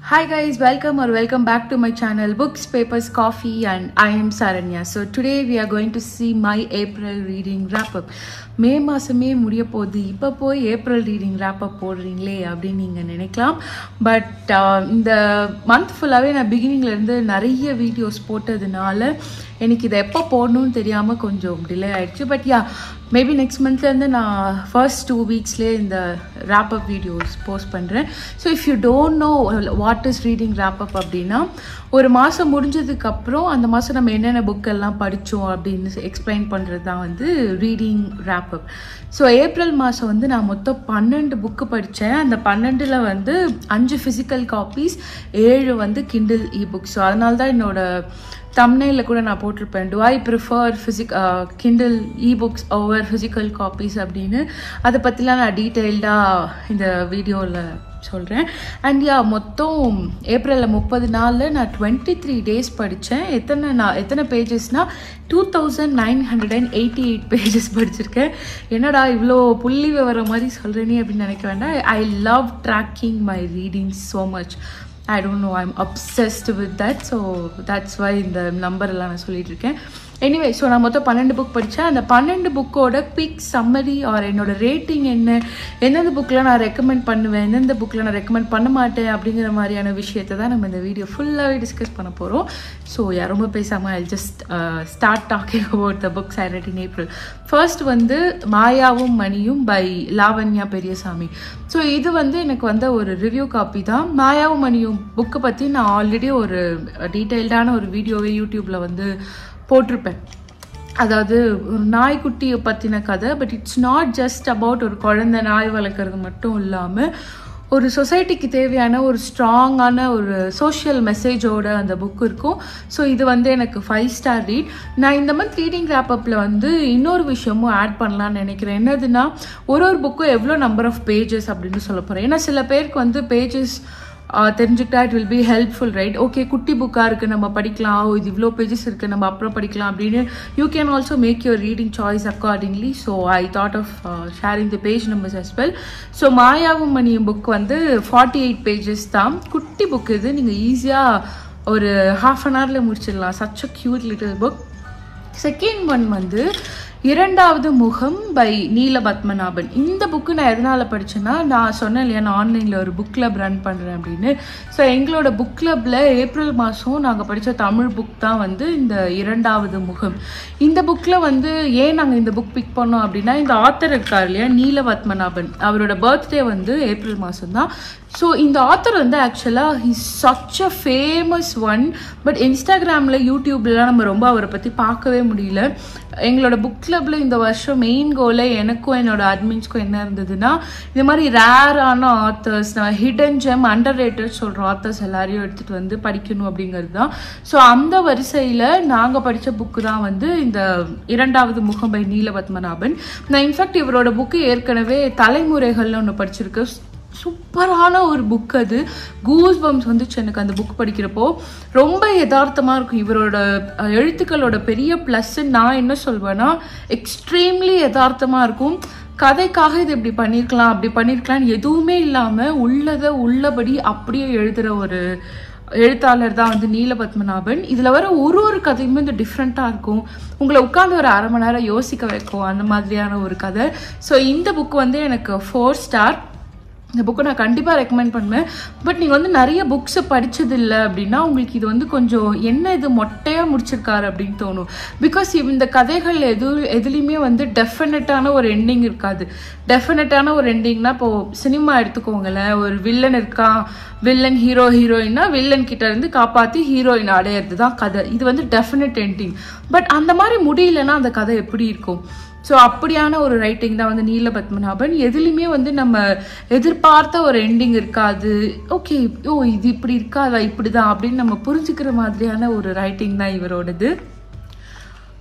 Hi guys, welcome or welcome back to my channel Books, Papers, Coffee and I am Saranya. So today we are going to see my April reading wrap up. மே மாதமே முடிய போகுது இப்போ போய் April reading wrap up போடுறீங்களே அப்படின்னு நீங்கள் நினைக்கலாம் but இந்த மந்த் ஃபுல்லாகவே நான் பிகினிங்லேருந்து நிறைய வீடியோஸ் போட்டதுனால எனக்கு இதை எப்போ போடணும்னு தெரியாமல் கொஞ்சம் டிலே ஆயிடுச்சு பட் யா மேபி நெக்ஸ்ட் மந்த்லேருந்து நான் ஃபர்ஸ்ட் டூ வீக்ஸ்லேயே இந்த wrap up வீடியோஸ் போஸ்ட் பண்ணுறேன் so if you don't know what is reading wrap up அப்படின்னா ஒரு மாதம் முடிஞ்சதுக்கப்புறம் அந்த மாதம் நம்ம என்னென்ன புக் எல்லாம் படித்தோம் அப்படின்னு எக்ஸ்பிளைன் பண்ணுறது தான் வந்து reading wrap up so April மாதம் வந்து நான் மொத்தம் பன்னெண்டு புக்கு படித்தேன் அந்த பன்னெண்டில் வந்து அஞ்சு ஃபிசிக்கல் காப்பீஸ் ஏழு வந்து கிண்டில் இ புக்ஸ் ஸோ அதனால தான் என்னோட தம்னையில் கூட நான் போட்டிருப்பேன் do I prefer physic Kindle ebooks over physical copies அப்படின்னு அதை பற்றிலாம் நான் டீட்டெயில்டாக இந்த வீடியோவில் சொல்கிறேன் அண்ட் யா மொத்தம் ஏப்ரலில் முப்பது நாளில் நான் டுவெண்ட்டி த்ரீ டேஸ் படித்தேன் எத்தனை நான் எத்தனை பேஜஸ்னால் two thousand nine hundred and eighty eight pages படிச்சிருக்கேன் என்னடா இவ்வளோ புள்ளி விவரம் மாதிரி சொல்கிறேனே அப்படின்னு நினைக்க வேண்டாம் I love tracking my reading so much I don't know I'm obsessed with that so that's why இந்த நம்பர் எல்லாம் நான் சொல்லிட்டு இருக்கேன் எனிவே ஸோ நான் மொத்தம் பன்னெண்டு புக் படித்தேன் அந்த பன்னெண்டு புக்கோட பிக் சம்மரி ஆர் என்னோட ரேட்டிங் என்ன எந்தெந்த புக்கில் நான் ரெக்கமெண்ட் பண்ணுவேன் எந்தெந்த புக்கில் நான் ரெக்கமெண்ட் பண்ண மாட்டேன் அப்படிங்கிற மாதிரியான விஷயத்தை தான் நம்ம இந்த வீடியோ ஃபுல்லாகவே டிஸ்கஸ் பண்ண போகிறோம் ஸோ ரொம்ப பேசாமல் I just start talking about the books I read in April first வந்து மாயாவும் மணியும் பை லாவண்யா பெரியசாமி ஸோ இது வந்து எனக்கு வந்த ஒரு ரிவ்யூ காப்பி தான் மாயாவும் மணியும் புக்கை பற்றி நான் ஆல்ரெடி ஒரு டீட்டெயில்டான ஒரு வீடியோவே யூடியூப்பில் வந்து போட்டிருப்பேன் அதாவது ஒரு நாய்க்குட்டியை பற்றின கதை but it's not just about ஒரு குழந்தை நாய் வளர்க்குறது மட்டும் இல்லாமல் ஒரு சொசைட்டிக்கு தேவையான ஒரு ஸ்ட்ராங்கான ஒரு சோஷியல் மெசேஜோட அந்த புக் இருக்கும் ஸோ இது வந்து எனக்கு ஃபைவ் ஸ்டார் ரீட் நான் இந்த மந்த் ரீடிங் ரேப்பப்பில் வந்து இன்னொரு விஷயமும் ஆட் பண்ணலான்னு நினைக்கிறேன் என்னதுன்னா ஒரு ஒரு புக்கும் எவ்வளோ நம்பர் ஆஃப் பேஜஸ் அப்படின்னு சொல்ல போகிறேன் ஏன்னா சில பேருக்கு வந்து பேஜஸ் தெரிஞ்சுக்கிட்டா it will be helpful right okay குட்டி புக்காக இருக்குது நம்ம படிக்கலாம் ஓ இது இவ்வளோ பேஜஸ் இருக்குது நம்ம அப்புறம் படிக்கலாம் அப்படின்னு you can also make your reading choice accordingly so I thought of sharing the page numbers as well so மாயாவும் மணியும் புக் வந்து ஃபார்ட்டி எயிட் பேஜஸ் தான் குட்டி புக் இது நீங்கள் ஈஸியாக ஒரு ஹாஃப் அன் ஹவரில் முடிச்சிடலாம் such a cute little book second one வந்து இரண்டாவது முகம் பை நீல பத்மநாபன் இந்த புக்கு நான் எதனால் படித்தேன்னா நான் சொன்னேன் இல்லையா நான் ஆன்லைனில் ஒரு புக் கிளப் ரன் பண்ணுறேன் அப்படின்னு ஸோ எங்களோட புக் கிளப்பில் ஏப்ரல் மாதம் நாங்கள் படித்த தமிழ் புக் தான் வந்து இந்த இரண்டாவது முகம் இந்த புக்கில் வந்து ஏன் நாங்கள் இந்த புக் பிக் பண்ணோம் அப்படின்னா இந்த ஆத்தர் இருக்கார் இல்லையா நீல பத்மநாபன் அவரோட பர்த்டே வந்து ஏப்ரல் மாதம் தான் ஸோ இந்த ஆத்தர் வந்து ஆக்சுவலாக he such a famous one but இன்ஸ்டாகிராமில் யூடியூப்லலாம் நம்ம ரொம்ப அவரை பற்றி பார்க்கவே முடியல எங்களோட புக் கிளப்பில் இந்த வருஷம் மெயின் கோலே எனக்கும் என்னோட அட்மின்ஸ்க்கும் என்ன இருந்ததுன்னா இந்த மாதிரி ரேரான ஆத்தர்ஸ் நான் ஹிடன் ஜெம் அண்டர் ரேட்டட் சொல்கிற ஆத்தர்ஸ் எல்லாரையும் எடுத்துகிட்டு வந்து படிக்கணும் அப்படிங்கிறது தான் ஸோ அந்த வரிசையில் நாங்கள் படித்த புக்கு தான் வந்து இந்த இரண்டாவது முகம் பை நீலபத்மநாபன் நான் இன்ஃபேக்ட் இவரோட புக்கு ஏற்கனவே தலைமுறைகள்னு ஒன்று படிச்சிருக்கு சூப்பரான ஒரு புக் அது கூஸ் பம்ஸ் வந்துச்சு எனக்கு அந்த புக் படிக்கிறப்போ ரொம்ப யதார்த்தமாக இருக்கும் இவரோட எழுத்துக்களோட பெரிய ப்ளஸ்ன்னு நான் என்ன சொல்வேன்னா எக்ஸ்ட்ரீம்லி யதார்த்தமாக இருக்கும் கதைக்காக இது இப்படி பண்ணியிருக்கலாம் அப்படி பண்ணியிருக்கலாம்னு எதுவுமே இல்லாமல் உள்ளதை உள்ளபடி அப்படியே எழுதுகிற ஒரு எழுத்தாளர் தான் வந்து நீலபத்மநாபன் இதில் வர ஒரு ஒரு கதையுமே இந்த டிஃப்ரெண்ட்டாக இருக்கும் உங்களை உட்காந்து ஒரு அரை மணி நேரம் யோசிக்க வைக்கும் அந்த மாதிரியான ஒரு கதை ஸோ இந்த புக் வந்து எனக்கு ஃபோர் ஸ்டார் இந்த புக்கை நான் கண்டிப்பாக ரெக்கமெண்ட் பண்ணுவேன் பட் நீங்கள் வந்து நிறைய புக்ஸை படித்தது இல்லை அப்படின்னா உங்களுக்கு இது வந்து கொஞ்சம் என்ன இது மொட்டையாக முடிச்சிருக்காரு அப்படின்னு தோணும் பிகாஸ் இந்த கதைகள் எது எதுலேயுமே வந்து டெஃபினட்டான ஒரு எண்டிங் இருக்காது டெஃபினட்டான ஒரு எண்டிங்னா இப்போது சினிமா எடுத்துக்கோங்களேன் ஒரு வில்லன் இருக்கான் வில்லன் ஹீரோ ஹீரோயின்னா வில்லன் கிட்ட இருந்து காப்பாற்றி ஹீரோயின் அடையிறது தான் கதை இது வந்து டெஃபினட் எண்டிங் பட் அந்த மாதிரி முடியலன்னா அந்த கதை எப்படி இருக்கும் ஸோ அப்படியான ஒரு ரைட்டிங் தான் வந்து நீல பத்மநாபன் எதுலேயுமே வந்து நம்ம எதிர்பார்த்த ஒரு எண்டிங் இருக்காது ஓகே ஓ இது இப்படி இருக்காதா இப்படி தான் அப்படின்னு நம்ம புரிஞ்சுக்கிற மாதிரியான ஒரு ரைட்டிங் தான் இவரோடது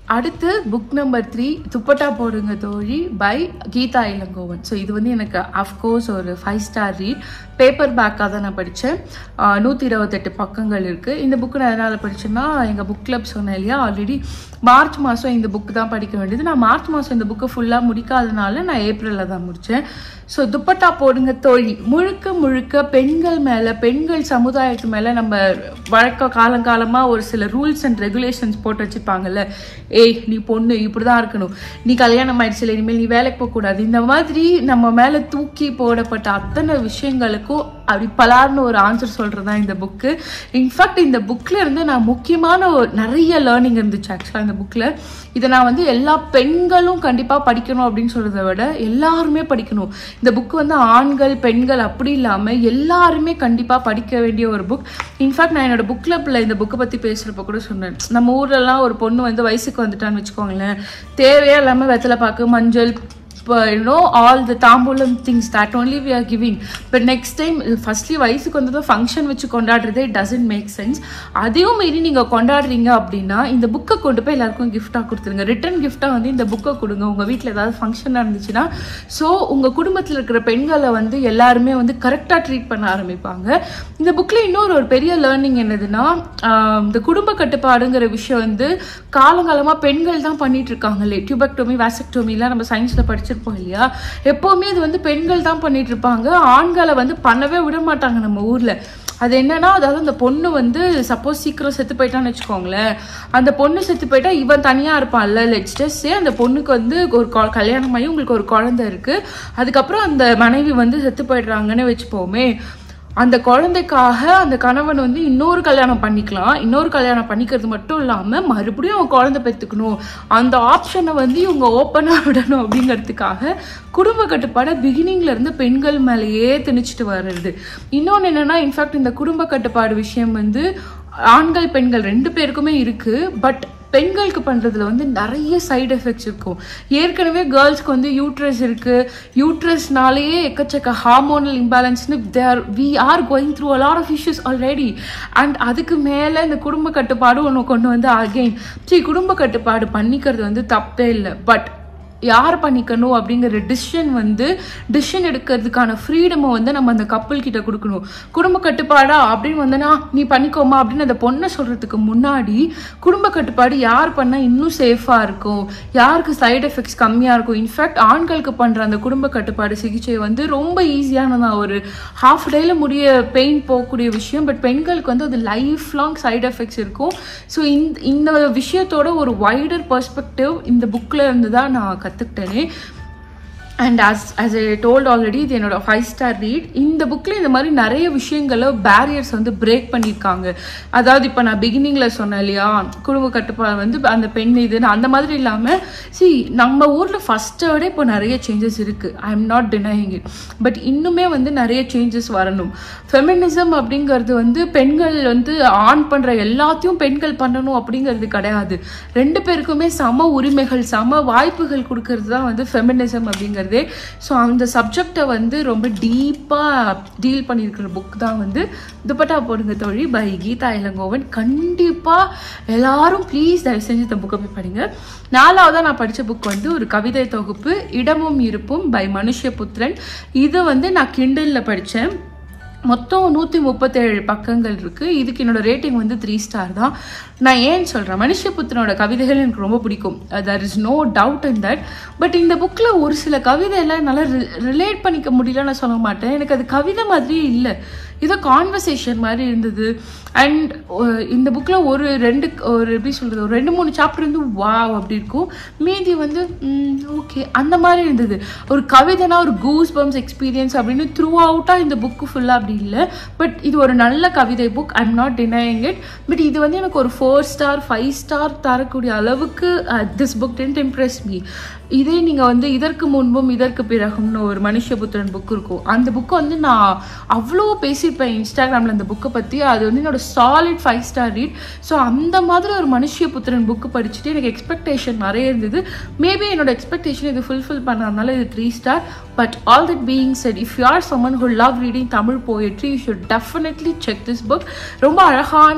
அடுத்து book number three dupatta Podunga Thozhi by Geetha Elangovan so இது வந்து எனக்கு அஃப்கோர்ஸ் ஒரு ஃபைவ் ஸ்டார் ரீட் பேப்பர் பேக்காக தான் நான் படித்தேன் நூற்றி இருபத்தெட்டு பக்கங்கள் இருக்குது இந்த புக்கு நான் எதனால் படித்தேன்னா எங்கள் புக் கிளப் சொன்னேன் இல்லையா ஆல்ரெடி மார்ச் மாதம் இந்த புக்கு தான் படிக்க வேண்டியது நான் மார்ச் மாதம் இந்த புக்கை ஃபுல்லாக முடிக்காதனால நான் ஏப்ரலில் தான் முடித்தேன் ஸோ துப்பட்டா போடுங்க தோழி முழுக்க முழுக்க பெண்கள் மேலே பெண்கள் சமுதாயத்து மேலே நம்ம வழக்க காலங்காலமாக ஒரு சில ரூல்ஸ் அண்ட் ரெகுலேஷன்ஸ் போட்டு வச்சுருப்பாங்கல்ல ஏய் நீ பொண்ணு இப்படி தான் இருக்கணும் நீ கல்யாணம் ஆயிடுச்சு இனிமேல் நீ வேலைக்கு போகக்கூடாது இந்த மாதிரி நம்ம மேலே தூக்கி போடப்பட்ட அத்தனை விஷயங்களுக்கும் அப்படி பலார்னு ஒரு ஆன்சர் சொல்கிறது தான் இந்த புக்கு இன்ஃபேக்ட் இந்த புக்கில் இருந்து நான் முக்கியமான ஒரு நிறைய லேர்னிங் இருந்துச்சு ஆக்சுவலாக இந்த புக்கில் இதை நான் வந்து எல்லா பெண்களும் கண்டிப்பாக படிக்கணும் அப்படின்னு சொல்கிறத விட எல்லாருமே படிக்கணும் இந்த புக் வந்து ஆண்கள் பெண்கள் அப்படி இல்லாமல் எல்லாருமே கண்டிப்பாக படிக்க வேண்டிய ஒரு புக் இன்ஃபேக்ட் நான் என்னோட புக் கிளப்பில் இந்த புக்கை பற்றி பேசுகிறப்ப கூட சொன்னேன் நம்ம ஊர்லலாம் ஒரு பொண்ணு வந்து வயசுக்கு வந்துட்டான்னு வச்சுக்கோங்களேன் தேவையே இல்லாமல் வெத்தலை பாக்கு மஞ்சள் no all the thamboolam things that only we are giving but next time firstly வயசுக்கு வந்ததும் ஃபங்க்ஷன் வச்சு கொண்டாடுறதே டசன்ட் மேக் சென்ஸ் அதையும் மீறி நீங்கள் கொண்டாடுறீங்க அப்படின்னா இந்த புக்கை கொண்டு போய் எல்லாருக்கும் கிஃப்டாக கொடுத்துருங்க ரிட்டன் கிஃப்டாக வந்து இந்த புக்கை கொடுங்க உங்கள் வீட்டில் ஏதாவது ஃபங்க்ஷன் இருந்துச்சுன்னா ஸோ உங்கள் குடும்பத்தில் இருக்கிற பெண்களை வந்து எல்லாருமே வந்து கரெக்டாக ட்ரீட் பண்ண ஆரம்பிப்பாங்க இந்த புக்கில் இன்னொரு ஒரு பெரிய லேர்னிங் என்னதுன்னா ஆஹ் இந்த குடும்ப கட்டுப்பாடுங்கிற விஷயம் வந்து காலங்காலமாக பெண்கள் தான் பண்ணிட்டு இருக்காங்களே டியூபக்டோமி வேசக்டோமிலாம் நம்ம சயின்ஸில் படிச்சிருப்போம் இல்லையா எப்போவுமே இது வந்து பெண்கள் தான் பண்ணிட்டு இருப்பாங்க ஆண்களை வந்து பண்ணவே விட மாட்டாங்க நம்ம ஊரில் அது என்னன்னா அதாவது அந்த பொண்ணு வந்து சப்போஸ் சீக்கிரம் செத்து போயிட்டான்னு வச்சுக்கோங்களேன் அந்த பொண்ணு செத்து போயிட்டா இவன் தனியாக இருப்பான்ல லெட்ஸ் ஜஸ்ட் சே அந்த பொண்ணுக்கு வந்து ஒரு கொ- கல்யாணம் ஆகி உங்களுக்கு ஒரு குழந்தை இருக்கு அதுக்கப்புறம் அந்த மனைவி வந்து செத்து போயிடுறாங்கன்னு வச்சுப்போமே அந்த குழந்தைக்காக அந்த கணவன் வந்து இன்னொரு கல்யாணம் பண்ணிக்கலாம் இன்னொரு கல்யாணம் பண்ணிக்கிறது மட்டும் இல்லாமல் மறுபடியும் அவன் குழந்தை பெற்றுக்கணும் அந்த ஆப்ஷனை வந்து இவங்க ஓப்பனாக விடணும் அப்படிங்கிறதுக்காக குடும்ப கட்டுப்பாடை பிகினிங்ல இருந்து பெண்கள் மேலேயே திணிச்சிட்டு வர்றது இன்னொன்று என்னன்னா இன்ஃபேக்ட் இந்த குடும்ப கட்டுப்பாடு விஷயம் வந்து ஆண்கள் பெண்கள் ரெண்டு பேருக்குமே இருக்கு பட் பெண்களுக்கு பண்ணுறதுல வந்து நிறைய சைடு எஃபெக்ட்ஸ் இருக்கும் ஏற்கனவே கேர்ள்ஸ்க்கு வந்து யூட்ரஸ் இருக்குது யூட்ரஸ்னாலேயே எக்கச்சக்க ஹார்மோனல் இம்பேலன்ஸ்னு there we are going through a lot of issues already and அதுக்கு மேலே இந்த குடும்ப கட்டுப்பாடு ஒன்று கொண்டு வந்து அகெயின் சரி குடும்ப கட்டுப்பாடு பண்ணிக்கிறது வந்து தப்பே இல்லை பட் யார் பண்ணிக்கணும் அப்படிங்கிற டிசிஷன் வந்து டிசிஷன் எடுக்கிறதுக்கான ஃப்ரீடமை வந்து நம்ம அந்த கப்பல் கிட்ட கொடுக்கணும் குடும்ப கட்டுப்பாடா அப்படின்னு வந்தனா நீ பண்ணிக்கோமா அப்படின்னு அந்த பொண்ணை சொல்றதுக்கு முன்னாடி குடும்ப கட்டுப்பாடு யார் பண்ணால் இன்னும் சேஃபாக இருக்கும் யாருக்கு சைடு எஃபெக்ட்ஸ் கம்மியாக இருக்கும் இன்ஃபேக்ட் ஆண்களுக்கு பண்ணுற அந்த குடும்ப கட்டுப்பாடு சிகிச்சை வந்து ரொம்ப ஈஸியானதான் ஒரு ஹாஃப் டேல முடிய பெயின் போகக்கூடிய விஷயம் பட் பெண்களுக்கு வந்து அது லைஃப் லாங் சைடு எஃபெக்ட்ஸ் இருக்கும் ஸோ இந்த இந்த விஷயத்தோட ஒரு வைடர் பெர்ஸ்பெக்டிவ் இந்த புக்கில் இருந்து தான் நான் கற்றுக்கிட்டேனே and as as I told already இது என்னோட ஃபைவ் ஸ்டார் ரீட் இந்த புக்கில் இந்த மாதிரி நிறைய விஷயங்கள பேரியர்ஸ் வந்து பிரேக் பண்ணியிருக்காங்க அதாவது இப்போ நான் பிகினிங்கில் சொன்னேன் இல்லையா குடும்ப கட்டுப்பாடு வந்து அந்த பெண் இதுன்னு அந்த மாதிரி இல்லாமல் see நம்ம ஊரில் ஃபஸ்ட்டை விட இப்போ நிறைய சேஞ்சஸ் இருக்குது I am not denying it but இன்னுமே வந்து நிறைய சேஞ்சஸ் வரணும் ஃபெமினிசம் அப்படிங்கிறது வந்து பெண்கள் வந்து ஆண் பண்ணுற எல்லாத்தையும் பெண்கள் பண்ணணும் அப்படிங்கிறது கிடையாது ரெண்டு பேருக்குமே சம உரிமைகள் சம வாய்ப்புகள் கொடுக்கறது தான் வந்து ஃபெமினிசம் அப்படிங்கிறதே ஸோ அந்த சப்ஜெக்டை வந்து ரொம்ப டீப்பாக டீல் பண்ணியிருக்கிற புக் தான் வந்து துப்பட்டா போடுங்க தோழி பை கீதா இளங்கோவன் கண்டிப்பாக எல்லாரும் ப்ளீஸ் தயவு செஞ்சு இந்த புக்கை போய் படிங்க நாலாவதாக நான் படித்த புக் வந்து ஒரு கவிதை தொகுப்பு இடமும் இருப்பும் பை மனுஷபுத்திரன் இது வந்து நான் கிண்டலில் படித்தேன் மொத்தம் நூற்றி முப்பத்தேழு பக்கங்கள் இருக்குது இதுக்கு என்னோட ரேட்டிங் வந்து த்ரீ ஸ்டார் தான் நான் ஏன் சொல்கிறேன் மனுஷபுத்திரனோட கவிதைகள் எனக்கு ரொம்ப பிடிக்கும் there is no doubt in that but இந்த புக்கில் ஒரு சில கவிதையெல்லாம் என்னால் ரிலேட் பண்ணிக்க முடியல நான் சொல்ல மாட்டேன் எனக்கு அது கவிதை மாதிரியே இல்லை ஏதோ கான்வர்சேஷன் மாதிரி இருந்தது அண்ட் இந்த புக்கில் ஒரு ரெண்டு ஒரு எப்படி சொல்கிறது ஒரு ரெண்டு மூணு சாப்டர் வந்து வாவ் அப்படி இருக்கும் மீதி வந்து ஓகே அந்த மாதிரி இருந்தது ஒரு கவிதைனா ஒரு கூஸ் பம்ஸ் எக்ஸ்பீரியன்ஸ் அப்படின்னு த்ரூ அவுட்டாக இந்த புக்கு ஃபுல்லாக அப்படி இல்லை பட் இது ஒரு நல்ல கவிதை book I am not denying it but இது வந்து எனக்கு ஒரு ஃபோர் ஸ்டார் ஃபைவ் ஸ்டார் தரக்கூடிய அளவுக்கு this book didn't impress me இதே நீங்கள் வந்து இதற்கு முன்பும் இதற்கு பிறகும்னு ஒரு மனுஷபுத்திரன் புக் இருக்கும் அந்த புக்கை வந்து நான் அவ்வளோ பேசியிருப்பேன் இன்ஸ்டாகிராமில் அந்த புக்கை பற்றி அது வந்து என்னோட solid five star read so அந்த மாதிரி ஒரு மனுஷபுத்திரன் புக்கு படிச்சுட்டு எனக்கு எக்ஸ்பெக்டேஷன் நிறைய இருந்தது மேபி என்னோட எக்ஸ்பெக்டேஷன் இது ஃபுல்ஃபில் பண்ணதுனால இது three star but all that being said if you are someone who love reading Tamil poetry you should definitely check this book ரொம்ப அழகான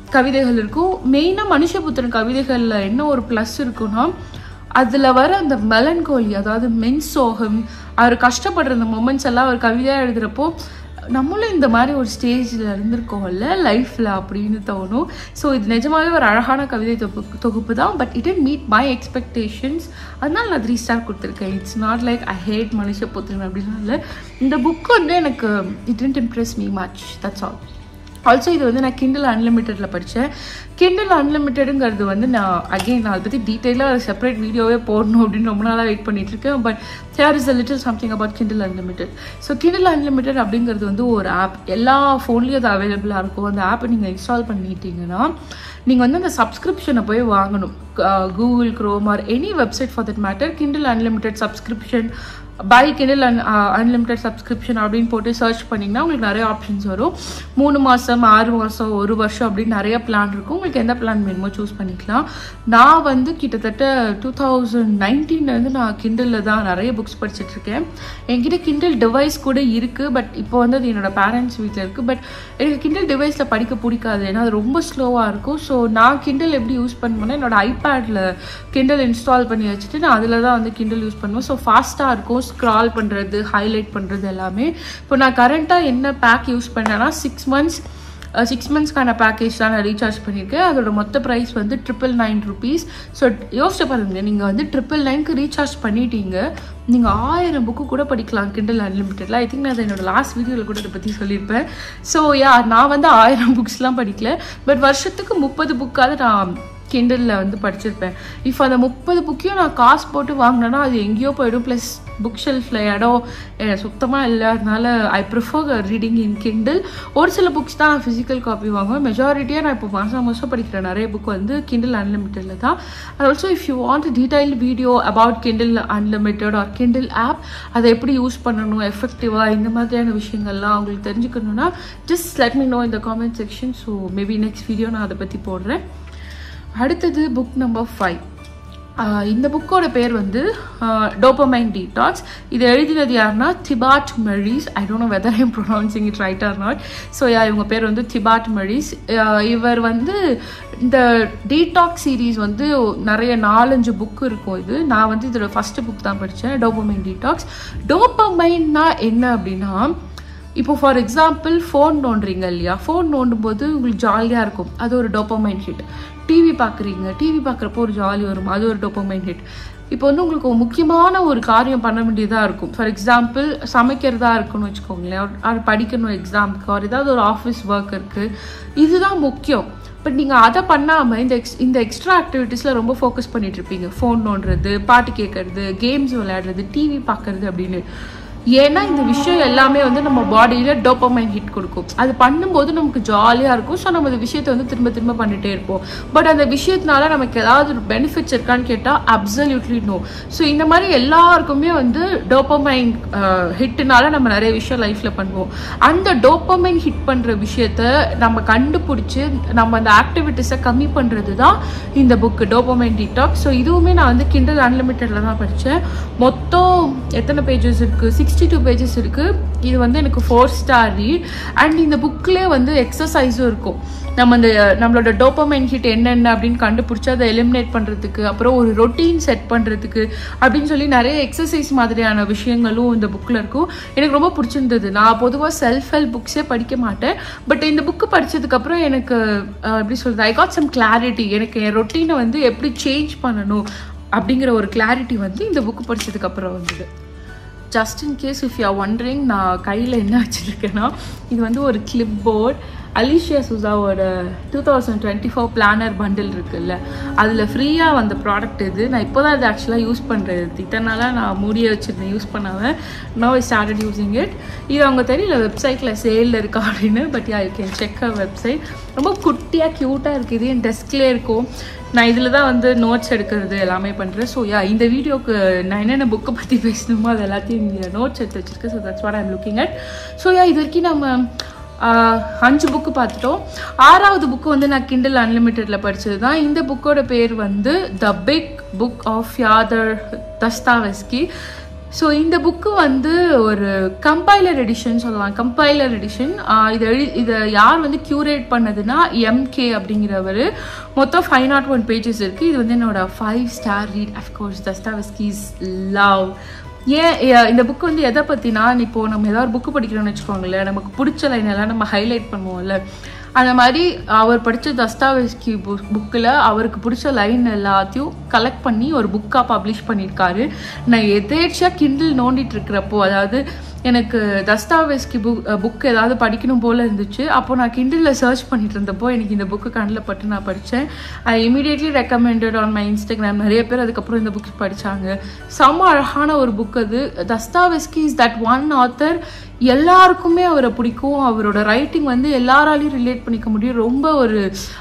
கவிதைகள் இருக்கும் மெயினாக மனுஷபுத்திரன் கவிதைகளில் என்ன ஒரு ப்ளஸ் இருக்குன்னா அதில் வர அந்த மெலன்கோலி அதாவது மென் சோகம் அவர் கஷ்டப்படுற அந்த மொமெண்ட்ஸ் எல்லாம் அவர் கவிதையாக எழுதுகிறப்போ நம்மளும் இந்த மாதிரி ஒரு ஸ்டேஜில் இருந்திருக்கோம்ல லைஃப்பில் அப்படின்னு தோணும் ஸோ இது நிஜமாவே ஒரு அழகான கவிதை தொகுப்பு தொகுப்பு தான் but it meet my expectations அதனால நான் த்ரீ ஸ்டார் கொடுத்துருக்கேன் it's not like I hate Manusha Puthiran அப்படிலாம் இல்லை இந்த புக் வந்து எனக்கு it didn't impress me much that's all also இது வந்து நான் கிண்டில் அன்லிமிட்டடில் படித்தேன் கிண்டில் அன்லிமிட்டடுங்கிறது வந்து நான் அகெயின் நான் அதை பற்றி டீட்டெயிலாக செப்பரேட் வீடியோவே போடணும் அப்படின்னு ரொம்ப நாளாக வெயிட் பண்ணிட்டு இருக்கேன் but here is a little something about Kindle Unlimited so Kindle Unlimited அப்படிங்கிறது வந்து ஒரு ஆப் எல்லா ஃபோன்லேயும் அது அவைலபிளாக இருக்கும் அந்த ஆப்பை நீங்கள் இன்ஸ்டால் பண்ணிட்டீங்கன்னா நீங்கள் வந்து அந்த சப்ஸ்கிரிப்ஷனை போய் வாங்கணும் Google Chrome or any website for that matter Kindle Unlimited subscription buy Kindle un unlimited subscription அப்படின்னு போட்டு சர்ச் பண்ணிங்கன்னா உங்களுக்கு நிறைய ஆப்ஷன்ஸ் வரும் மூணு மாதம் ஆறு மாதம் ஒரு வருஷம் அப்படின்னு நிறைய பிளான் இருக்கும் உங்களுக்கு எந்த பிளான் வேணுமோ சூஸ் பண்ணிக்கலாம் நான் வந்து கிட்டத்தட்ட டூ தௌசண்ட் நைன்டீன்லேருந்து நான் கிண்டலில் தான் நிறைய புக்ஸ் படிச்சுட்ருக்கேன் என்கிட்ட கிண்டல் டிவைஸ் கூட இருக்குது பட் இப்போ வந்து அது என்னோட பேரண்ட்ஸ் வீட்டில் இருக்குது பட் எனக்கு கிண்டல் டிவைஸில் படிக்க பிடிக்காது ஏன்னா அது ரொம்ப ஸ்லோவாக இருக்கும் ஸோ நான் கிண்டல் எப்படி யூஸ் பண்ணுவேன்னா என்னோட ஐபேடில் கிண்டல் இன்ஸ்டால் பண்ணி வச்சுட்டு நான் அதில் தான் வந்து கிண்டல் யூஸ் பண்ணுவேன் ஸோ ஃபாஸ்ட்டாக இருக்கும் ஸ்க்ரால் பண்ணுறது ஹைலைட் பண்ணுறது எல்லாமே இப்போ நான் கரண்ட்டாக என்ன பேக் யூஸ் பண்ணேன்னா சிக்ஸ் மந்த்ஸ் சிக்ஸ் மந்த்ஸ்க்கான பேக்கேஜ் தான் நான் ரீசார்ஜ் பண்ணியிருக்கேன் அதோட மொத்த ப்ரைஸ் வந்து ட்ரிபிள் நைன் ருபீஸ் ஸோ யோசிச்சு பாருங்க நீங்கள் வந்து ட்ரிபிள் நைனுக்கு ரீசார்ஜ் பண்ணிட்டீங்க நீங்கள் ஆயிரம் புக்கு கூட படிக்கலாம் கிண்டல் அன்லிமிட்டடில் ஐ திங்க் நான் அதை என்னோட லாஸ்ட் வீடியோவில் கூட இதை பற்றி சொல்லியிருப்பேன் ஸோ யா நான் வந்து ஆயிரம் புக்ஸ்லாம் படிக்கல பட் வருஷத்துக்கு முப்பது புக்காவது நான் கிண்டலில் வந்து படிச்சிருப்பேன் இப்போ அந்த முப்பது புக்கையும் நான் காசு போட்டு வாங்கினேன்னா அது எங்கேயோ போயிடும் ப்ளஸ் புக் ஷெல்ஃபில் இடம் சுத்தமாக இல்லை அதனால I prefer reading in Kindle ஒரு சில புக்ஸ் தான் நான் ஃபிசிக்கல் காப்பி வாங்குவேன் மெஜாரிட்டியாக நான் இப்போ மாதம் மாதம் படிக்கிற நிறைய புக் வந்து கிண்டில் அன்லிமிட்டடில் தான் and also if you want detail video about Kindle Unlimited or Kindle app அதை எப்படி யூஸ் பண்ணணும் எஃபெக்டிவாக இந்த மாதிரியான விஷயங்கள்லாம் உங்களுக்கு தெரிஞ்சுக்கணுன்னா ஜஸ்ட் லெட் மீ நோ இந்த comment section so maybe next video நான் அதை பற்றி போடுறேன் அடுத்தது புக் நம்பர் ஃபைவ் இந்த புக்கோட பேர் வந்து டோப்பமைன் டீடாக்ஸ் இது எழுதினது யாருன்னா Thibaut Meurisse I don't know whether I'm pronouncing it right or not so yeah இவங்க பேர் வந்து திபாட் மெரிஸ் இவர் வந்து இந்த டீடாக் சீரீஸ் வந்து நிறைய நாலஞ்சு புக் இருக்கும் இது நான் வந்து இதோட ஃபஸ்ட்டு புக் தான் படித்தேன் டோப்பமைன் டீடாக்ஸ் டோப்பமைன்னா என்ன அப்படின்னா இப்போ ஃபார் எக்ஸாம்பிள் ஃபோன் நோண்டுறீங்க இல்லையா ஃபோன் நோண்டும் போது உங்களுக்கு ஜாலியாக இருக்கும் அது ஒரு டோப்பமைன் ஹிட் டிவி பார்க்குறீங்க டிவி பார்க்குறப்போ ஒரு ஜாலி வரும் அது ஒரு டோப்பமைன் ஹிட் இப்போ வந்து உங்களுக்கு ஒரு முக்கியமான ஒரு காரியம் பண்ண வேண்டியதாக இருக்கும் ஃபார் எக்ஸாம்பிள் சமைக்கிறதா இருக்குன்னு வச்சுக்கோங்களேன் அது படிக்கணும் எக்ஸாமுக்கு ஒரு ஏதாவது ஒரு ஆஃபீஸ் ஒர்க் இருக்குது இதுதான் முக்கியம் பட் நீங்கள் அதை பண்ணாமல் இந்த எக்ஸ் இந்த எக்ஸ்ட்ரா ஆக்டிவிட்டீஸில் ரொம்ப ஃபோக்கஸ் பண்ணிட்டு இருப்பீங்க ஃபோன் நோண்டுறது பாட்டு கேட்குறது கேம்ஸ் விளையாடுறது டிவி பார்க்குறது அப்படின்னு ஏன்னா இந்த விஷயம் எல்லாமே வந்து நம்ம பாடியில் டோப்பமைன் ஹிட் கொடுக்கும் அது பண்ணும்போது நமக்கு ஜாலியாக இருக்கும் ஸோ நம்ம அந்த விஷயத்தை வந்து திரும்ப திரும்ப பண்ணிகிட்டே இருப்போம் பட் அந்த விஷயத்தினால நமக்கு ஏதாவது ஒரு பெனிஃபிட்ஸ் இருக்கான்னு கேட்டால் அப்சல்யூட்லி நோ ஸோ இந்த மாதிரி எல்லாருக்குமே வந்து டோப்பமைன் ஹிட்டுனால நம்ம நிறைய விஷயம் லைஃப்பில் பண்ணுவோம் அந்த டோப்பமைன் ஹிட் பண்ணுற விஷயத்த நம்ம கண்டுபிடிச்சி நம்ம அந்த ஆக்டிவிட்டிஸை கம்மி பண்ணுறது தான் இந்த புக்கு டோப்பமைன் டிடாக் ஸோ இதுவுமே நான் வந்து கிண்டல் அன்லிமிட்டடில் தான் படித்தேன் மொத்தம் எத்தனை பேஜஸ் இருக்குது சிக்ஸ் சிக்ஸ்டி டூ பேஜஸ் இருக்குது இது வந்து எனக்கு ஃபோர் ஸ்டார் ரீட் அண்ட் இந்த புக்லேயே வந்து எக்ஸசைஸும் இருக்கும் நம்ம இந்த நம்மளோட டோப்பமைன் ஹிட் என்னென்ன அப்படின்னு கண்டுபிடிச்சி அதை எலிமினேட் பண்ணுறதுக்கு அப்புறம் ஒரு ரொட்டீன் செட் பண்ணுறதுக்கு அப்படின்னு சொல்லி நிறைய எக்ஸசைஸ் மாதிரியான விஷயங்களும் இந்த புக்கில் இருக்கும் எனக்கு ரொம்ப பிடிச்சிருந்தது நான் பொதுவாக செல்ஃப் ஹெல்ப் புக்ஸே படிக்க மாட்டேன் பட் இந்த புக்கு படித்ததுக்கப்புறம் எனக்கு எப்படி சொல்கிறது ஐ காட் சம் கிளாரிட்டி எனக்கு என் ரொட்டீனை வந்து எப்படி சேஞ்ச் பண்ணணும் அப்படிங்கிற ஒரு கிளாரிட்டி வந்து இந்த புக்கு படித்ததுக்கப்புறம் வந்தது just in case if you wondering நான் கையில் என்ன வச்சுருக்கேன்னா இது வந்து ஒரு கிளிப் போர்ட் அலிஷியா சுசாவோட two thousand twenty four planner bundle இருக்குல்ல அதில் ஃப்ரீயாக வந்த ப்ராடக்ட் இது நான் இப்போ தான் இது ஆக்சுவலாக யூஸ் பண்ணுறது இத்தனால நான் மூடிய வச்சுருந்தேன் யூஸ் பண்ணாமல் no I started using it இது அவங்க தெரியல வெப்சைட்டில் சேலில் இருக்கா அப்படின்னு but yeah you can check a website ரொம்ப குட்டியாக க்யூட்டாக இருக்குது இது என் டெஸ்க்லேயே இருக்கும் நான் இதில் தான் வந்து நோட்ஸ் எடுக்கிறது எல்லாமே பண்ணுறேன் ஸோ யா இந்த வீடியோக்கு நான் என்னென்ன புக்கை பற்றி பேசணுமோ அது எல்லாத்தையும் இங்கே நோட்ஸ் எடுத்து வச்சுருக்கேன் so that's what I'm looking at so yeah இது வரைக்கும் நம்ம அஞ்சு புக்கு பார்த்துட்டோம் ஆறாவது புக்கு வந்து நான் கிண்டல் அன்லிமிட்டடில் படித்தது தான் இந்த புக்கோட பேர் வந்து த பிக் புக் ஆஃப் யாதர் தஸ்தாவஸ்கி ஸோ இந்த புக்கு வந்து ஒரு கம்பைலர் எடிஷன் சொல்லலாம் கம்பைலர் எடிஷன் இதை எழு இதை யார் வந்து கியூரேட் பண்ணதுன்னா எம்கே அப்படிங்கிறவர் மொத்தம் ஃபைவ் நாட் ஒன் பேஜஸ் இருக்குது இது வந்து என்னோட five star read of course Dostoevsky's love ஏன் எ- இந்த புக் வந்து எதை பற்றினா இப்போ நம்ம ஏதாவது புக்கு படிக்கிறோம்னு வச்சுக்கோங்களேன் நமக்கு பிடிச்ச லைன் எல்லாம் நம்ம ஹைலைட் பண்ணுவோம்ல அந்த மாதிரி அவர் படித்த தஸ்தாவேஸ்கி புக் புக்கில் அவருக்கு பிடிச்ச லைன் எல்லாத்தையும் கலெக்ட் பண்ணி ஒரு புக்காக பப்ளிஷ் பண்ணியிருக்காரு நான் எதேர்ச்சியாக கிண்டில் நோண்டிட்டு இருக்கிறப்போ அதாவது எனக்கு தஸ்தாவேஸ்கி புக் புக் ஏதாவது படிக்கணும் போல் இருந்துச்சு அப்போ நான் கிண்டிலில் சர்ச் பண்ணிட்டு இருந்தப்போ எனக்கு இந்த புக்கு கண்ணில் பட்டு நான் படித்தேன் I immediately recommended on my Instagram நிறைய பேர் அதுக்கப்புறம் இந்த புக் படித்தாங்க செம்ம அழகான ஒரு புக் அது Dostoevsky is that one author எல்லாருக்குமே அவரை பிடிக்கும் அவரோட ரைட்டிங் வந்து எல்லாராலையும் ரிலேட் பண்ணிக்க முடியும் ரொம்ப ஒரு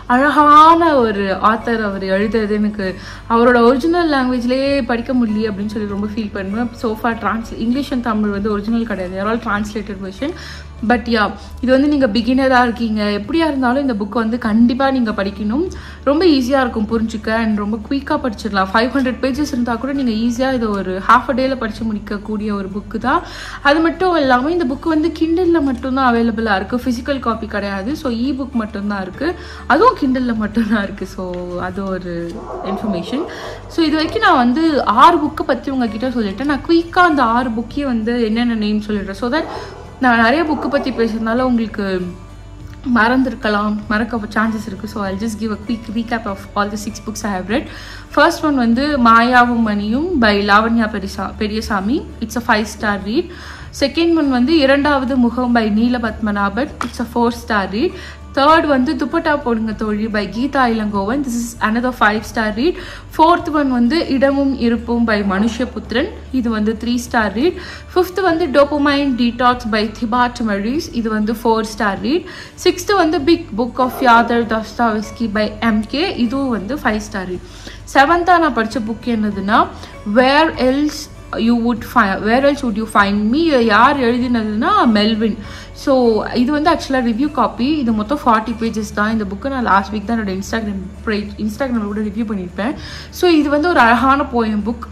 அழகான ஒரு ஆத்தர் அவர் எழுதுறது எனக்கு அவரோட ஒரிஜினல் லாங்குவேஜ்லேயே படிக்க முடியல அப்படின்னு சொல்லி ரொம்ப ஃபீல் பண்ணுவேன் so far trans English and Tamil வந்து ஒரிஜினல் கிடையாது all translated version but yeah இது வந்து நீங்கள் பிகினராக இருக்கீங்க எப்படியா இருந்தாலும் இந்த புக் வந்து கண்டிப்பாக நீங்கள் படிக்கணும் ரொம்ப ஈஸியாக இருக்கும் புரிஞ்சுக்க அண்ட் ரொம்ப குயிக்காக படிச்சிடலாம் ஃபைவ் ஹண்ட்ரட் பேஜஸ் இருந்தால் கூட நீங்கள் ஈஸியாக இதை ஒரு ஹாஃப் அ டேயில் படித்து முடிக்கக்கூடிய ஒரு புக்கு தான் அது மட்டும் இல்லாமல் இந்த புக் வந்து கிண்டலில் மட்டும்தான் அவைலபிளாக இருக்குது ஃபிசிக்கல் காப்பி கிடையாது ஸோ இ புக் மட்டும்தான் இருக்குது அதுவும் கிண்டலில் மட்டும்தான் இருக்குது ஸோ அது ஒரு இன்ஃபர்மேஷன் ஸோ இது வரைக்கும் நான் வந்து ஆறு புக்கை பற்றி உங்ககிட்ட சொல்லிட்டேன் நான் குயிக்காக அந்த ஆறு புக்கையும் வந்து என்னென்ன நேம் சொல்லிடுறேன் ஸோ தட் நான் நிறைய புக்கு பற்றி பேசுறதுனால உங்களுக்கு மறந்துருக்கலாம் மறக்க சான்சஸ் இருக்குது so I just give a quick recap of all the six books I have read first one வந்து மாயாவும் மணியும் பை லாவண்யா பெரியசா Periyasamy it's a five star read second one வந்து Irandavathu Mugam by Neela Padmanabhan it's a four star read third வந்து Thuppatta Podunga Thozhi by Geetha Ilangovan this is another five star read fourth one வந்து இடமும் இருப்பும் by Manushaputhiran இது வந்து த்ரீ ஸ்டார் ரீட் ஃபிஃப்த் வந்து dopamine detox by Thibaut Meurisse இது வந்து ஃபோர் ஸ்டார் ரீட் சிக்ஸ்த்து வந்து பிக் புக் ஆஃப் யாதர் தஸ்தாவிஸ்கி பை எம்கே இதுவும் வந்து ஃபைவ் ஸ்டார் ரீட் செவன்த்தாக நான் படித்த புக் என்னதுன்னா வேர் எல்ஸ் யூ வுட் ஃபை where else would you find me யார் எழுதினதுன்னா மெல்வின் ஸோ இது வந்து ஆக்சுவலாக ரிவ்யூ காப்பி இது மொத்தம் ஃபார்ட்டி பேஜஸ் தான் இந்த புக்கு நான் லாஸ்ட் வீக் தான் என்னோட இன்ஸ்டாகிராம் பேஜ் இன்ஸ்டாகிராமில் கூட ரிவ்யூ பண்ணியிருப்பேன் ஸோ இது வந்து ஒரு அழகான poem book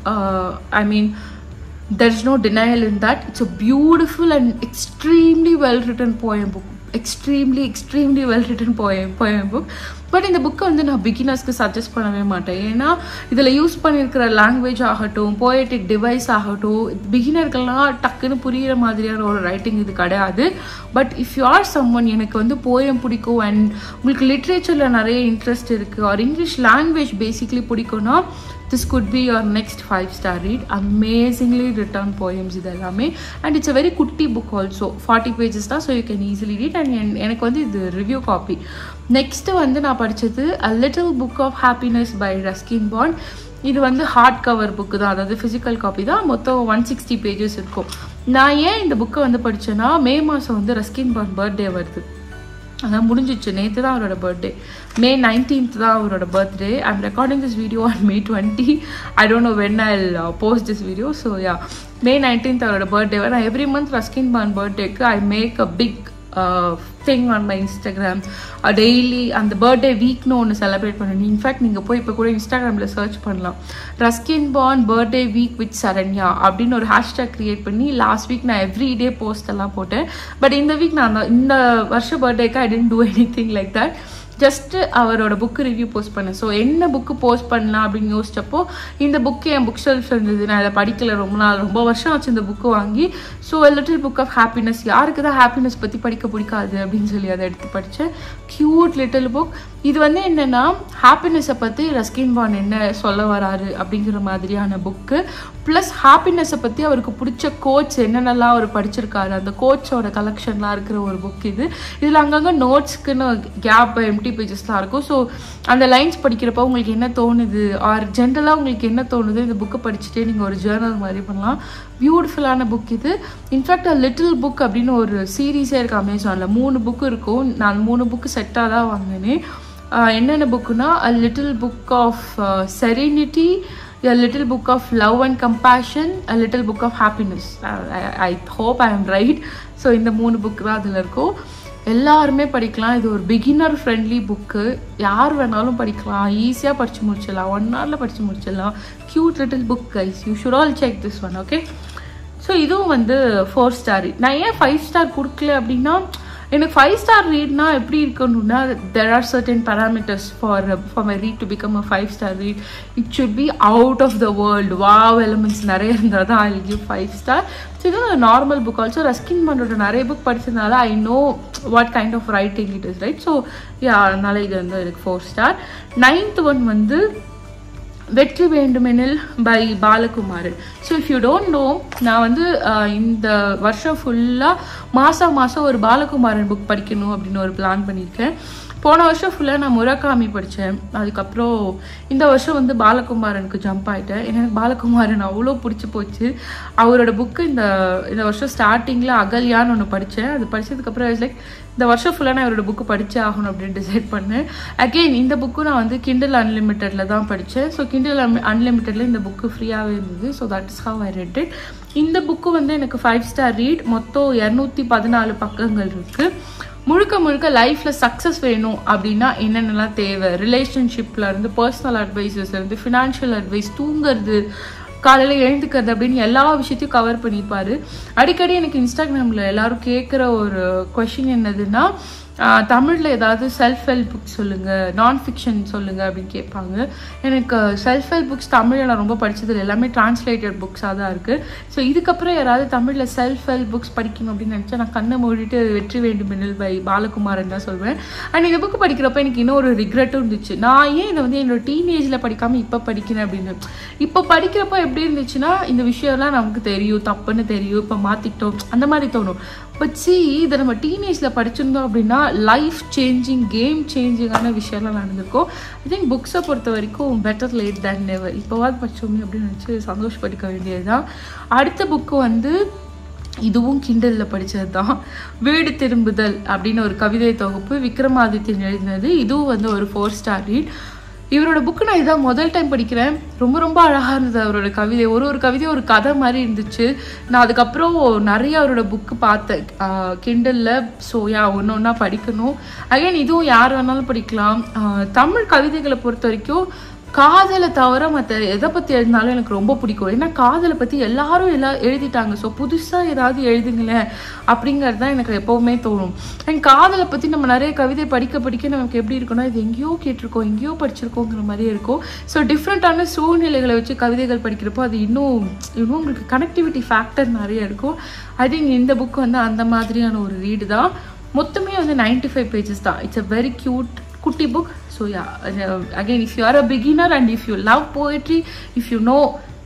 I mean there is no denial in that it's a beautiful and extremely well written poem book extremely extremely well written poem poem book but இந்த புக்கை வந்து நான் பிகினர்ஸ்க்கு சஜஸ்ட் பண்ணவே மாட்டேன் ஏன்னா இதில் யூஸ் பண்ணியிருக்கிற லாங்குவேஜ் ஆகட்டும் போயட்டிக் டிவைஸ் ஆகட்டும் பிகினர்கள்லாம் டக்குன்னு புரிகிற மாதிரியான ஒரு ரைட்டிங் இது கிடையாது but if you are someone எனக்கு வந்து போயம் பிடிக்கும் அண்ட் உங்களுக்கு லிட்ரேச்சரில் நிறைய இன்ட்ரெஸ்ட் இருக்குது ஆர் இங்கிலீஷ் லாங்குவேஜ் பேசிக்லி பிடிக்கும்னா this could be your next five star read amazingly written poems இது எல்லாமே அண்ட் இட்ஸ் அ வெரி குட்டி புக் ஆல்சோ ஃபார்ட்டி பேஜஸ் தான் so you can easily read and எனக்கு வந்து இது ரிவ்யூ காப்பி நெக்ஸ்ட்டு வந்து நான் படித்தது a little book of happiness by Ruskin Bond இது வந்து ஹார்ட் கவர் புக்கு தான் அதாவது ஃபிசிக்கல் காப்பி தான் மொத்தம் ஒன் சிக்ஸ்டி பேஜஸ் இருக்கும் நான் ஏன் இந்த புக்கை வந்து படித்தேன்னா மே மாதம் வந்து ரஸ்கின் பாண்ட் பர்த்டே வருது அதான் முடிஞ்சிச்சு நேற்று தான் அவரோட பர்த்டே மே நைன்டீன்த் தான் அவரோட birthday I'm recording this video on May twenty I don't know when I post this video so yeah May nineteenth அவரோட பர்த்டே நான் எவ்ரி மந்த் ரஸ்கின் பான் பர்த்டேக்கு I make a big thing on my Instagram daily அந்த birthday வீக்னு ஒன்று celebrate பண்ணணும் in fact நீங்கள் போய் இப்போ கூட இன்ஸ்டாகிராமில் சர்ச் பண்ணலாம் Ruskin Bond birthday week with Saranya அப்படின்னு ஒரு ஹேஷ்டேக் க்ரியேட் பண்ணி லாஸ்ட் வீக் நான் எவ்ரி டே போஸ்ட் எல்லாம் போட்டேன் பட் இந்த வீக் நான் அந்த- இந்த வருஷம் பர்த்டேக்கு I tend to anything like that just அவரோட புக்கு ரிவ்யூ போஸ்ட் பண்ணேன் ஸோ என்ன புக்கு போஸ்ட் பண்ணலாம் அப்படின்னு யோசிச்சப்போ இந்த புக்கு என் புக் ஷெல்ஃப் இருந்தது நான் இதை படிக்கல ரொம்ப நாள் ரொம்ப வருஷம் ஆச்சு இந்த புக்கு வாங்கி so little book of happiness யாருக்கு தான் ஹாப்பினஸ் பற்றி படிக்க பிடிக்காது அப்படின்னு சொல்லி அதை எடுத்து படித்தேன் க்யூட் லிட்டில் புக் இது வந்து என்னென்னா ஹாப்பினஸை பற்றி ரஸ்கின் பான் என்ன சொல்ல வராரு அப்படிங்கிற மாதிரியான புக்கு ப்ளஸ் ஹாப்பினஸை பற்றி அவருக்கு பிடிச்ச கோச் என்னென்னலாம் அவர் படிச்சிருக்காரு அந்த கோச்சோட கலெக்ஷன்லாம் இருக்கிற ஒரு புக் இது இதில் அங்கங்கே நோட்ஸ்க்குன்னு கேப் எம்டி பேஜஸ்லாம் இருக்கும் ஸோ அந்த லைன்ஸ் படிக்கிறப்ப உங்களுக்கு என்ன தோணுது ஆர் ஜென்ரலாக உங்களுக்கு என்ன தோணுது இந்த புக்கை படிச்சுட்டே நீங்கள் ஒரு ஜேர்னல் மாதிரி பண்ணலாம் பியூட்டிஃபுல்லான புக் இது இன்ஃபேக்ட் லிட்டில் புக் அப்படின்னு ஒரு சீரீஸே இருக்குது அமேசானில் மூணு புக்கு இருக்கும் நான் மூணு புக்கு செட்டாக தான் வாங்கினேன் ஆஹ் என்னென்ன புக்குனா a little book of serenity a little book of love and compassion a little book of happiness Uh, I, I hope I am right so இந்த மூணு புக் தான் அதில் இருக்கும் எல்லாருமே படிக்கலாம் இது ஒரு பிகினர் ஃப்ரெண்ட்லி புக்கு யார் வேணாலும் படிக்கலாம் ஈஸியாக படித்து முடிச்சிடலாம் ஒன் ஹவரில் படித்து முடிச்சிடலாம் cute little book guys you should all check this one okay so இதுவும் வந்து ஃபோர் ஸ்டார் நான் ஏன் ஃபைவ் ஸ்டார் கொடுக்கல அப்படின்னா எனக்கு ஃபைவ் ஸ்டார் ரீட்னா எப்படி இருக்கணும்னா there are certain parameters for for my read to become a five star read it should be out of the world wow elements நிறைய இருந்தால் தான் I give five star so இது நார்மல் புக் ஆல்சோ ரஸ்கின் பண்ணோட நிறைய book படிச்சதுனால I know what kind of writing it is right so yeah அதனால இது வந்து எனக்கு ஃபோர் ஸ்டார் நைன்த் ஒன் வந்து வெற்றி வேண்டுமெனில் by Balakumaran so if you don't know நான் வந்து ஆஹ், இந்த வருஷம் ஃபுல்லாக மாதம் மாதம் ஒரு பாலகுமாரன் புக் படிக்கணும் அப்படின்னு ஒரு பிளான் பண்ணியிருக்கேன் போன வருஷம் ஃபுல்லாக நான் முரகாமி படித்தேன் அதுக்கப்புறம் இந்த வருஷம் வந்து பாலகுமாரனுக்கு ஜம்ப் ஆகிட்டேன் எனக்கு பாலகுமாரன் அவ்வளோ பிடிச்சி போச்சு அவரோட புக்கு இந்த இந்த வருஷம் ஸ்டார்டிங்கில் அகல்யான்னு ஒன்று படித்தேன் அது படித்ததுக்கப்புறம் லைக் இந்த வருஷம் ஃபுல்லாக நான் இவரோட புக்கு படிச்சே ஆகணும் அப்படின்னு டிசைட் பண்ணேன் அகெயின் இந்த புக்கும் நான் வந்து கிண்டல் அன்லிமிட்டெடில் தான் படித்தேன் ஸோ கிண்டல் அன்லிமிட்டெடில் இந்த புக்கு ஃப்ரீயாகவே இருந்தது so that is how I read it இந்த புக்கு வந்து எனக்கு ஃபைவ் ஸ்டார் ரீட் மொத்தம் இரநூத்தி பதினாலு பக்கங்கள் இருக்குது முழுக்க முழுக்க லைஃப்பில் சக்ஸஸ் வேணும் அப்படின்னா என்னென்னலாம் தேவை ரிலேஷன்ஷிப்பில் இருந்து பர்சனல் அட்வைசஸ் இருந்து ஃபினான்ஷியல் அட்வைஸ் தூங்குறது காலையில் எழுந்துக்கிறது அப்படின்னு எல்லா விஷயத்தையும் கவர் பண்ணியிருப்பாரு அடிக்கடி எனக்கு இன்ஸ்டாகிராமில் எல்லாரும் கேட்குற ஒரு கொஷின் என்னதுன்னா தமிழில் ஏதாவது செல்ஃப் ஹெல்ப் புக் சொல்லுங்கள் நான் ஃபிக்ஷன் சொல்லுங்கள் அப்படின்னு கேட்பாங்க எனக்கு செல்ஃப் ஹெல்ப் புக்ஸ் தமிழில் நான் ரொம்ப படிச்சது எல்லாமே டிரான்ஸ்லேட்டட் புக்ஸாக தான் இருக்குது ஸோ இதுக்கப்புறம் யாராவது தமிழில் செல்ஃப் ஹெல்ப் புக்ஸ் படிக்கணும் அப்படின்னு நினச்சா நான் கண்ணை மூடிட்டு வெற்றி வேண்டுமெனில் பை பாலகுமாரன் தான் சொல்வேன் அண்ட் இந்த புக்கு படிக்கிறப்ப எனக்கு இன்னும் ஒரு ரிக்ரெட்டும் இருந்துச்சு நான் ஏன் இதை வந்து என்னோட டீனேஜில் படிக்காமல் இப்போ படிக்கிறேன் அப்படின்னு இப்போ படிக்கிறப்ப எப்படி இருந்துச்சுன்னா இந்த விஷயம்லாம் நமக்கு தெரியும் தப்புன்னு தெரியும் இப்போ மாற்றிக்கிட்டோம் அந்த மாதிரி தோணும் பட் சி இதை நம்ம டீனேஜில் படிச்சிருந்தோம் அப்படின்னா லைஃப் சேஞ்சிங் கேம் சேஞ்சிங்கான விஷயம்லாம் நடந்திருக்கும் ஐ திங்க் புக்ஸை பொறுத்த வரைக்கும் பெட்டர் லேட் தேன் நெவர் இப்போவாது படிச்சோமே அப்படின்னு நினச்சி சந்தோஷப்பட்டுக்க வேண்டியது தான் அடுத்த புக்கு வந்து இதுவும் கிண்டலில் படித்தது தான் வீடு திரும்புதல் அப்படின்னு ஒரு கவிதை தொகுப்பு விக்ரமாதித்யன் எழுதினது இதுவும் வந்து ஒரு ஃபோர் ஸ்டார் ரீட் இவரோட புக்கு நான் இதான் முதல் டைம் படிக்கிறேன் ரொம்ப ரொம்ப அழகாக இருந்தது அவரோட கவிதை ஒரு ஒரு கவிதையும் ஒரு கதை மாதிரி இருந்துச்சு நான் அதுக்கப்புறம் நிறைய அவரோட புக்கு பார்த்தேன் கிண்டலில் ஸோ யா ஒன்று ஒன்றா படிக்கணும் அகைன் இதுவும் யார் வேணாலும் படிக்கலாம் ஆஹ் தமிழ் கவிதைகளை பொறுத்த வரைக்கும் காதலை தவிர மற்ற எதை பற்றி எழுதினாலும் எனக்கு ரொம்ப பிடிக்கும் ஏன்னா காதலை பற்றி எல்லாரும் எல்லாம் எழுதிட்டாங்க ஸோ புதுசாக ஏதாவது எழுதுங்களேன் அப்படிங்கிறது தான் எனக்கு எப்போவுமே தோணும் அண்ட் காதலை பற்றி நம்ம நிறைய கவிதை படிக்க படிக்க நமக்கு எப்படி இருக்கும்னா இது எங்கேயோ கேட்டிருக்கோம் எங்கேயோ படிச்சிருக்கோங்கிற மாதிரியே இருக்கும் ஸோ டிஃப்ரெண்ட்டான சூழ்நிலைகளை வச்சு கவிதைகள் படிக்கிறப்போ அது இன்னும் இன்னும் உங்களுக்கு கனெக்டிவிட்டி ஃபேக்டர் நிறைய இருக்கும் ஐ திங்க் இந்த புக் வந்து அந்த மாதிரியான ஒரு ரீடு தான் மொத்தமே வந்து 95 ஃபைவ் பேஜஸ் தான் இட்ஸ் அ வெரி க்யூட் குட்டி book so yeah again if you are a beginner and if you love poetry if you know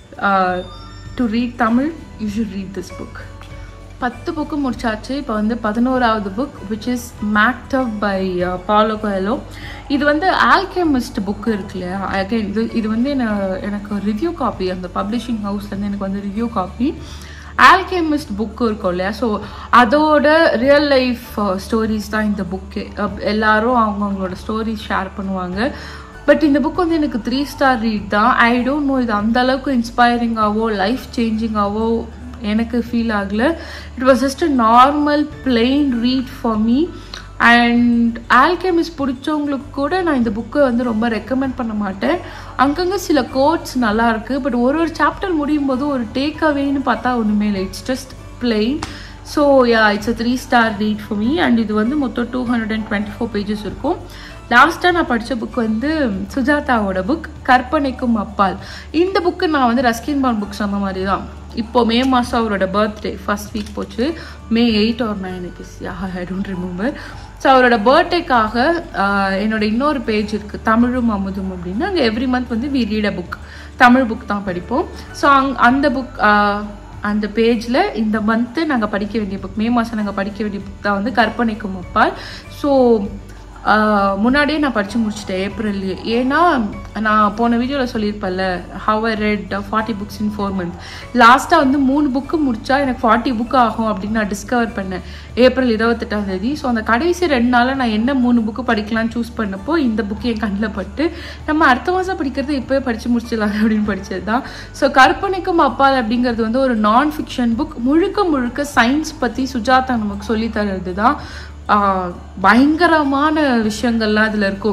to read Tamil you should read this book பத்து book முடிச்சாச்சு இப்போ வந்து பதினோராவது book which is made up by Paulo Coelho இது வந்து alchemist book இருக்கு இல்லையா again இது இது வந்து என்ன எனக்கு ரிவ்யூ காப்பி அந்த பப்ளிஷிங் ஹவுஸ்லேருந்து எனக்கு வந்து ரிவ்யூ காப்பி ஆல்கெமிஸ்ட் புக்கு இருக்கும் இல்லையா ஸோ அதோட ரியல் லைஃப் ஸ்டோரிஸ் தான் இந்த புக்கு எல்லாரும் அவங்கவுங்களோட ஸ்டோரிஸ் ஷேர் பண்ணுவாங்க பட் இந்த புக் வந்து எனக்கு த்ரீ ஸ்டார் ரீட் தான் ஐ டோன்ட் நோ இது அந்த அளவுக்கு இன்ஸ்பைரிங்காவோ லைஃப் சேஞ்சிங்காவோ எனக்கு ஃபீல் ஆகல it was just a normal plain read for me and Alchemist பிடிச்சவங்களுக்கு கூட நான் இந்த புக்கை வந்து ரொம்ப ரெக்கமெண்ட் பண்ண மாட்டேன் அங்கங்கே சில கோட்ஸ் நல்லா இருக்கு பட் ஒரு ஒரு சாப்டர் முடியும் போது ஒரு டேக் அவேன்னு பார்த்தா ஒன்றுமே இல்லை it's just plain so yeah it's a three star read for me and இது வந்து மொத்தம் two hundred and twenty four pages இருக்கும் லாஸ்ட்டாக நான் படித்த புக் வந்து சுஜாதாவோட புக் கற்பனைக்கும் அப்பால் இந்த புக்கு நான் வந்து ரஸ்கின் பான் புக்ஸ் அந்த மாதிரி தான் இப்போ மே மாதம் அவரோட பர்த்டே ஃபர்ஸ்ட் வீக் போச்சு May eight or nine it is yeah I don't remember so அவரோட பர்த்டேக்காக என்னோட இன்னொரு பேஜ் இருக்குது தமிழும் அமுதும் அப்படின்னு அங்கே எவ்ரி மந்த் வந்து we read a book Tamil book தான் படிப்போம் ஸோ அங் அந்த புக் அந்த பேஜில் இந்த மந்த்து நாங்கள் படிக்க வேண்டிய புக் மே மாதம் நாங்கள் படிக்க வேண்டிய புக் தான் வந்து கற்பனைக்கும் அப்பால் ஸோ முன்னாடியே நான் படித்து முடிச்சிட்டேன் ஏப்ரல்லையே ஏன்னா நான் போன வீடியோவில் சொல்லியிருப்பேன்ல how I read forty books in four month லாஸ்ட்டாக வந்து மூணு புக்கு முடிச்சா எனக்கு ஃபார்ட்டி புக் ஆகும் அப்படின்னு நான் டிஸ்கவர் பண்ணேன் ஏப்ரல் இருபத்தெட்டாம் தேதி ஸோ அந்த கடைசி ரெண்டு நாளில் நான் என்ன மூணு புக்கு படிக்கலாம்னு சூஸ் பண்ணப்போ இந்த புக்கு என் கண்ணில் பட்டு நம்ம அடுத்த மாதம் படிக்கிறது இப்போயே படித்து முடிச்சிடலாம் அப்படின்னு படித்தது தான் ஸோ கற்பனைக்கும் அப்பால் அப்படிங்கிறது வந்து ஒரு நான் ஃபிக்ஷன் புக் முழுக்க முழுக்க சயின்ஸ் பற்றி சுஜாதா நமக்கு சொல்லித் தர்றது தான் ஆஹ் பயங்கரமான விஷயங்கள்லாம் இதில் இருக்கும்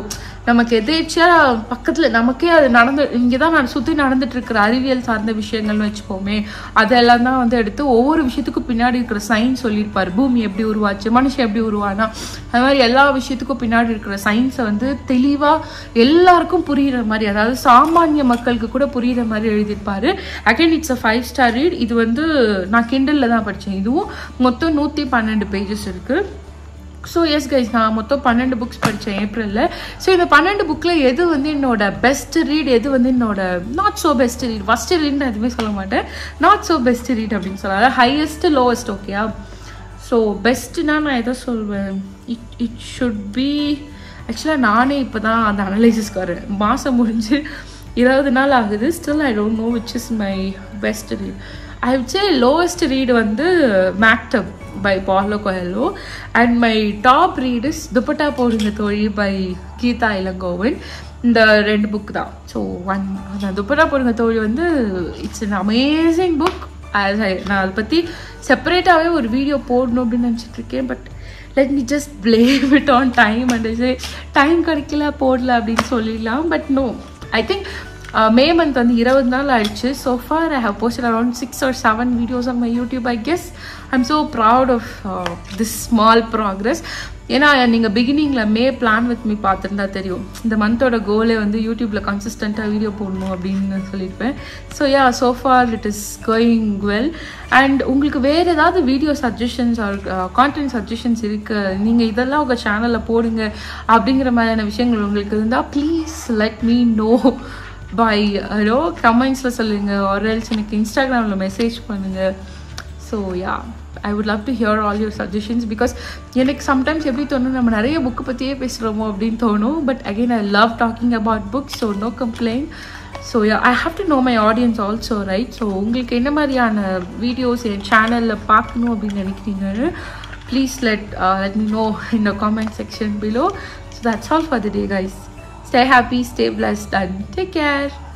நமக்கு எதேச்சியா பக்கத்துல நமக்கே அது நடந்து இங்கே தான் நான் சுற்றி நடந்துட்டு இருக்கிற அறிவியல் சார்ந்த விஷயங்கள்னு வச்சுப்போமே அதெல்லாம் தான் வந்து எடுத்து ஒவ்வொரு விஷயத்துக்கும் பின்னாடி இருக்கிற சயின்ஸ் சொல்லியிருப்பார் பூமி எப்படி உருவாச்சு மனுஷன் எப்படி உருவானா அது மாதிரி எல்லா விஷயத்துக்கும் பின்னாடி இருக்கிற சயின்ஸை வந்து தெளிவாக எல்லாருக்கும் புரியுற மாதிரி அதாவது சாமானிய மக்களுக்கு கூட புரியுற மாதிரி எழுதியிருப்பாரு again it's a five star read இது வந்து நான் கிண்டலில் தான் படித்தேன் இதுவும் மொத்தம் நூற்றி பன்னெண்டு பேஜஸ் இருக்குது ஸோ எஸ் கைஸ் நான் மொத்தம் பன்னெண்டு புக்ஸ் படித்தேன் ஏப்ரலில் ஸோ இந்த பன்னெண்டு புக்கில் எது வந்து என்னோட பெஸ்ட் ரீட் எது வந்து என்னோட not so best read first read நான் எதுவுமே சொல்ல மாட்டேன் நாட் ஸோ பெஸ்ட் ரீட் அப்படின்னு சொல்லலாம் ஹையஸ்ட் லோவஸ்ட் ஓகேயா ஸோ பெஸ்ட்டுனா நான் எதை சொல்வேன் இட் இட் ஷுட் பி ஆக்சுவலாக நானே இப்போ தான் அந்த அனலைசிஸ்க்கு வரேன் மாதம் முடிஞ்சு இருபது நாள் ஆகுது still I don't know which is my best read I would say lowest read வந்து made up by Paulo Coelho and my top read is Thuppatta Podunga Thozhi by Geetha Elangovan இந்த ரெண்டு புக் தான் ஸோ ஒன் அந்த துப்பட்டா போடுங்க தோழி வந்து இட்ஸ் an அமேசிங் புக் நான் அதை பற்றி செப்பரேட்டாகவே ஒரு வீடியோ போடணும் அப்படின்னு நினச்சிட்டு இருக்கேன் but let me just blame it on time and time கிடைக்கல போடல அப்படின்னு சொல்லிடலாம் but no I think May month வந்து இருபது நாள் ஆயிடுச்சு so far I have posted around six or seven videos on my YouTube I guess I am so proud of this small progress ஏன்னா நீங்கள் பிகினிங்கில் மே பிளான் வித் மீ பார்த்துருந்தா தெரியும் இந்த மந்தோட கோலே வந்து யூடியூப்பில் கன்சிஸ்டண்ட்டாக வீடியோ போடணும் அப்படின்னு சொல்லியிருப்பேன் so yeah so far it is going well and உங்களுக்கு வேறு ஏதாவது video suggestions or content suggestions இருக்குது நீங்கள் இதெல்லாம் உங்கள் சேனலில் போடுங்க அப்படிங்கிற மாதிரியான விஷயங்கள் உங்களுக்கு இருந்தால் please let me know by ஏதோ கமெண்ட்ஸில் சொல்லுங்கள் ஒரு எனக்கு இன்ஸ்டாகிராமில் மெசேஜ் பண்ணுங்கள் so yeah I would love to hear all your suggestions because எனக்கு சம்டைம்ஸ் எப்படி தோணும் நம்ம நிறைய புக்கு பற்றியே பேசுகிறோமோ அப்படின்னு தோணும் but again I love talking about books so no complaint so I have to know my audience also right so உங்களுக்கு என்ன மாதிரியான வீடியோஸ் என் சேனலில் பார்க்கணும் அப்படின்னு நினைக்கிறீங்கன்னு please let let me know in the comment section below so that's all for the day guys Stay happy, stay blessed, and take care.